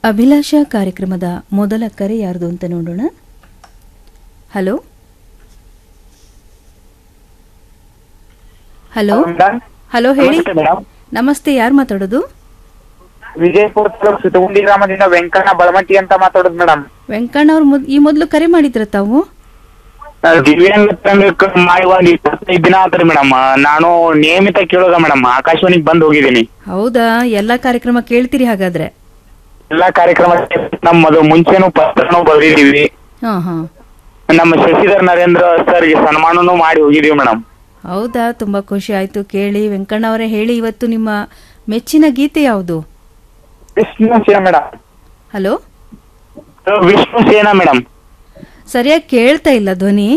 ಅಭಿಲಾಷಾ ಕಾರ್ಯಕ್ರಮದ ಮೊದಲ ಕರೆ ಯಾರ್ದು ಅಂತ ನೋಡೋಣ ಹಲೋ ಹಲೋ ಮೇಡಮ್ ಹಲೋ ಹೇಳಿ ನಮಸ್ತೆ ಮೇಡಮ್ ನಮಸ್ತೆ ಯಾರು ಮಾತಾಡೋದು ವಿಜಯಪುರ ತಾಲೂಕು ಸುತ್ತಗುಂಡಿ ಗ್ರಾಮದಿಂದ ವೆಂಕಣ್ಣ ಬಳಮಟ್ಟಿ ಅಂತ ಮಾತಾಡೋದು ಮೇಡಮ್ ವೆಂಕಣ್ಣ ಅವ್ರು ಮೊದ್- ಈ ಮೊದಲು ಕರೆ ಮಾಡಿದ್ರ ತಾವು ದಿವ್ಯಾಂಗ ತಂಡಕ್ಕೆ ಮಾಡಿ ಒಂದ್ ಇಪ್ಪತ್ತೈದು ದಿನ ಆತ್ರಿ ಮೇಡಮ್ ನಾನು ನಿಯಮಿತ ಕೇಳೋದ ಮೇಡಮ್ ಆಕಾಶವಾಣಿಗೆ ಬಂದ್ ಹೋಗಿದ್ದೀನಿ ಹೌದಾ ಎಲ್ಲಾ ಕಾರ್ಯಕ್ರಮ ಕೇಳ್ತೀರಿ ಹಾಗಾದ್ರೆ ಎಲ್ಲಾ ಕಾರ್ಯಕ್ರಮ ನಮ್ಮ ಮೊದಲು ಮುಂಚೆನೂ ಪತ್ರನೂ ಬರೆದಿದ್ದೀವಿ ಹಾ ಹಾ ನಮ್ಮ ಶಶಿಧರ್ ನರೇಂದ್ರ ಸರ್ಗೆ ಸನ್ಮಾನನೂ ಮಾಡಿ ಹೋಗಿದೀವಿ ಮೇಡಮ್ ಹೌದಾ ತುಂಬಾ ಖುಷಿ ಆಯ್ತು ಕೇಳಿ ವೆಂಕಣ್ಣ ಅವರೇ ಹೇಳಿ ಇವತ್ತು ನಿಮ್ಮ ಮೆಚ್ಚಿನ ಗೀತೆ ಯಾವುದು ವಿಷ್ಣು ಸೇನಾ ಮೇಡಮ್ ಹಲೋ ವಿಷ್ಣು ಸೇನಾ ಮೇಡಮ್ ಸರಿಯಾಗಿ ಕೇಳ್ತಾ ಇಲ್ಲ ಧ್ವನಿ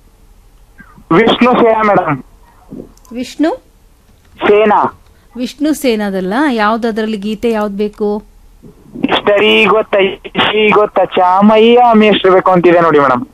ವಿಷ್ಣು ಸೇನಾ ಮೇಡಮ್ ವಿಷ್ಣು ಸೇನಾ ವಿಷ್ಣು ಸೇನಾದಲ್ಲ ಯಾವ್ದದ್ರಲ್ಲಿ ಗೀತೆ ಯಾವ್ದು ಬೇಕು ಇಷ್ಟರಿ ಗೊತ್ತ ಇಷ್ಟಿ ಗೊತ್ತ ಚಾಮಯ್ಯ ಮೇಷ್ಟ್ರು ಬೇಕು ಅಂತಿದೆ ನೋಡಿ ಮೇಡಮ್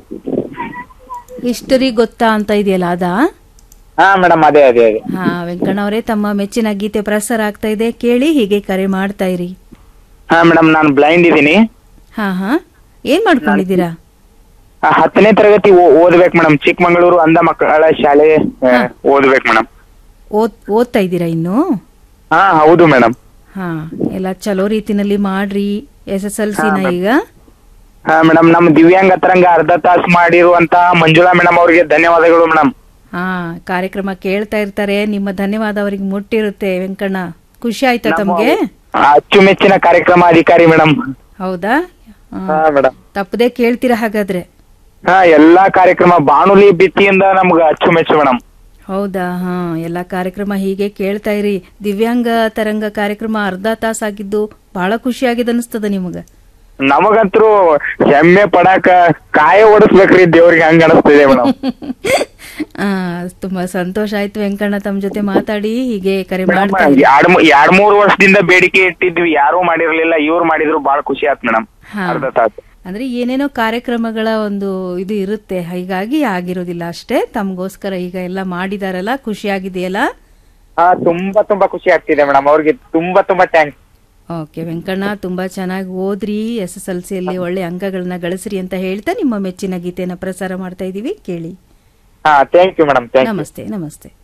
ಹಿಸ್ಟರಿ ಗೊತ್ತಾ ಅಂತ ಇದೆಯಲ್ಲ ಅದಾ ಹಾ ಮೇಡಮ್ ಅದೇ ಅದೇ ಅದೇ ಹಾ ವೆಂಕಣ್ಣ ಅವರೇ ತಮ್ಮ ಮೆಚ್ಚಿನ ಗೀತೆ ಪ್ರಸಾರ ಆಗ್ತಾ ಇದೆ ಕೇಳಿ ಹೀಗೆ ಕರೆ ಮಾಡ್ತಾ ಇರಿ ಹಾ ಮೇಡಮ್ ನಾನು ಬ್ಲೈಂಡ್ ಇದ್ದೀನಿ ಹಾ ಹಾ ಏನ್ ಮಾಡ್ಕೊಂಡಿದ್ದೀರಾ ಆ, ಹತ್ತನೇ ತರಗತಿ ಓ- ಓದ್ಬೇಕು ಮೇಡಮ್ ಚಿಕ್ಕಮಂಗಳೂರು ಅಂಧ ಮಕ್ಕಳ ಶಾಲೆ ಆ, ಹಾ. ಓದ್ಬೇಕು ಮೇಡಮ್ ಓದ್ ಓದ್ತಾ ಇದ್ದೀರಾ ಇನ್ನು ಹಾ ಹೌದು ಮೇಡಮ್ ಹಾ ಎಲ್ಲ ಚಲೋ ರೀತಿನಲ್ಲಿ ಮಾಡ್ರಿ ಎಸ್ ಎಸ್ ಎಲ್ ಸಿನ ಹಾ, ಈಗ ಹಾ ಮೇಡಮ್ ನಮ್ಮ ದಿವ್ಯಾಂಗ ತರಂಗ ಅರ್ಧ ತಾಸು ಮಾಡಿರುವಂತ ಮಂಜುಳಾ ಮೇಡಮ್ ಅವರಿಗೆ ಧನ್ಯವಾದಗಳು ಮೇಡಮ್ ಹಾ ಕಾರ್ಯಕ್ರಮ ಕೇಳ್ತಾ ಇರ್ತಾರೆ ನಿಮ್ಮ ಧನ್ಯವಾದ ಅವರಿಗೆ ಮುಟ್ಟಿರುತ್ತೆ ವೆಂಕಣ್ಣ ಖುಷಿ ಆಯ್ತಾ ತಮ್ಗೆ ಅಚ್ಚುಮೆಚ್ಚಿನ ಕಾರ್ಯಕ್ರಮ ಅಧಿಕಾರಿ ಮೇಡಮ್ ಹೌದಾ ಹಾ. ಹಾ ಮೇಡಮ್ ತಪ್ಪದೆ ಕೇಳ್ತೀರಾ ಹಾಗಾದ್ರೆ ಹಾ ಎಲ್ಲಾ ಕಾರ್ಯಕ್ರಮ ಬಾನುಲಿ ಭಿತ್ತಿಯಿಂದ ನಮ್ಗ ಅಚ್ಚುಮೆಚ್ಚು ಮೇಡಮ್ ಹೌದಾ ಹಾ ಎಲ್ಲಾ ಕಾರ್ಯಕ್ರಮ ಹೀಗೆ ಕೇಳ್ತಾ ಇರಿ ದಿವ್ಯಾಂಗ ತರಂಗ ಕಾರ್ಯಕ್ರಮ ಅರ್ಧ ತಾಸಾಗಿದ್ದು ಬಹಳ ಖುಷಿಯಾಗಿದೆ ಅನಿಸ್ತದ ನಿಮಗ ನಮಗಂತರೂ ಹೆಮ್ಮೆ ಪಡಾಕ ಕಾಯ ಓಡಿಸ್ಬೇಕ್ರಿ ದೇವ್ರಿಗೆ ಹಂಗ ಅನಿಸ್ತಿದೆ ಮೇಡಮ್ ಆ ತುಂಬಾ ಸಂತೋಷ ಆಯ್ತು ವೆಂಕಣ್ಣ ತಮ್ಮ ಜೊತೆ ಮಾತಾಡಿ ಹೀಗೆ ಕರೆ ಮಾಡ್ತಾ ಇರಿ. ಎರಡ್ ಮೂ- ಎರಡ್ ಮೂರ್ ವರ್ಷದಿಂದ ಬೇಡಿಕೆ ಇಟ್ಟಿದ್ವಿ ಯಾರೂ ಮಾಡಿರ್ಲಿಲ್ಲ ಇವ್ರು ಮಾಡಿದ್ರು ಬಹಳ ಖುಷಿ ಆಯ್ತು ಮೇಡಮ್ ಹಾ. ಅರ್ಧ ತಾಸು ಅಂದ್ರೆ ಏನೇನೋ ಕಾರ್ಯಕ್ರಮಗಳ ಒಂದು ಇದು ಇರುತ್ತೆ ಹೀಗಾಗಿ ಆಗಿರೋದಿಲ್ಲ ಅಷ್ಟೇ ತಮಗೋಸ್ಕರ ಈಗ ಎಲ್ಲ ಮಾಡಿದಾರಲ್ಲ ಖುಷಿಯಾಗಿದೆಯಲ್ಲ ಹಾ ತುಂಬಾ ತುಂಬಾ ಖುಷಿ ಆಗ್ತಿದೆ ಮೇಡಮ್ ಅವ್ರಿಗೆ ತುಂಬಾ ತುಂಬಾ ಥ್ಯಾಂಕ್ಸ್ ಓಕೆ ವೆಂಕಣ್ಣ ತುಂಬಾ ಚೆನ್ನಾಗಿ ಓದ್ರಿ ಎಸ್ ಎಸ್ ಎಲ್ ಸಿಯಲ್ಲಿ ಒಳ್ಳೆ ಅಂಕಗಳನ್ನ ಗಳಿಸ್ರಿ ಅಂತ ಹೇಳ್ತಾ ನಿಮ್ಮ ಮೆಚ್ಚಿನ ಗೀತೆನ ಪ್ರಸಾರ ಮಾಡ್ತಾ ಇದೀವಿ ಕೇಳಿ ಹಾ thank you madam thank you ನಮಸ್ತೆ ನಮಸ್ತೆ